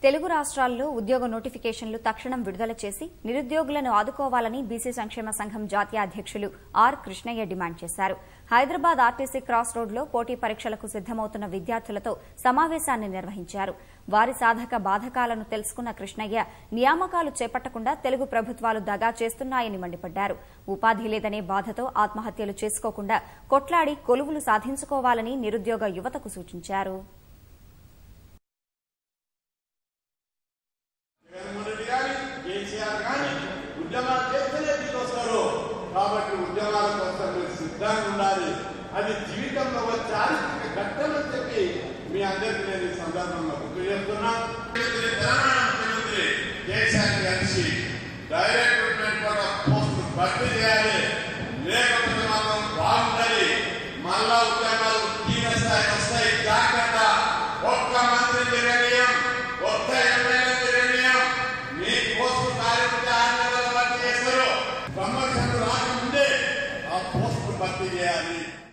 తెలుగు రాష్ట్రాల్లో ఉద్యోగ నోటిఫికేషన్లు తక్షణం విడుదల చేసి నిరుద్యోగులను ఆదుకోవాలని బీసీ సంక్షేమ సంఘం జాతీయ అధ్యక్షులు ఆర్ కృష్ణయ్య డిమాండ్ చేశారు హైదరాబాద్ ఆర్టీసీ క్రాస్ రోడ్లో పోటీ పరీక్షలకు సిద్దమవుతున్న విద్యార్థులతో సమావేశాన్ని నిర్వహించారు వారి సాధక బాధకాలను తెలుసుకున్న కృష్ణయ్య నియామకాలు చేపట్టకుండా తెలుగు ప్రభుత్వాలు దగా చేస్తున్నాయని మండిపడ్డారు ఉపాధి లేదనే బాధతో ఆత్మహత్యలు చేసుకోకుండా కొట్లాడి కొలువులు సాధించుకోవాలని నిరుద్యోగ యువతకు సూచించారు జగన్మోహన్ రెడ్డి గాని కేసీఆర్ గాని ఉద్యమాలు చేస్తేనే తీసుకొస్తారు కాబట్టి ఉద్యమాల కోసం మీరు సిద్ధంగా ఉండాలి అది జీవితంలో ఒక చారిత్రక ఘట్టం అని చెప్పి మీ అందరికీ నేను ఈ సందర్భంగా గుర్తు చేస్తున్నా తెలంగాణ ముఖ్యమంత్రి కేసీఆర్ కలిసి డైరెక్ట్ రిక్రూట్మెంట్ కూడా పోస్ట్ భర్తీ చేయాలి లేకపోతే మాత్రం బాగుండాలి మళ్ళా ఉద్యమాలు తీవ్ర స్థాయి వస్తాయి జాగ్రత్త ఒక్క మంత్రి నిర్ణయం ఒక్క ఎమ్మెల్యే నిర్ణయం మీ పోస్టు కార్యక్రమం ఆరు నెలల భర్తీ చేస్తారు ప్రమోషన్ రాకముందే ఆ పోస్టు భర్తీ చేయాలి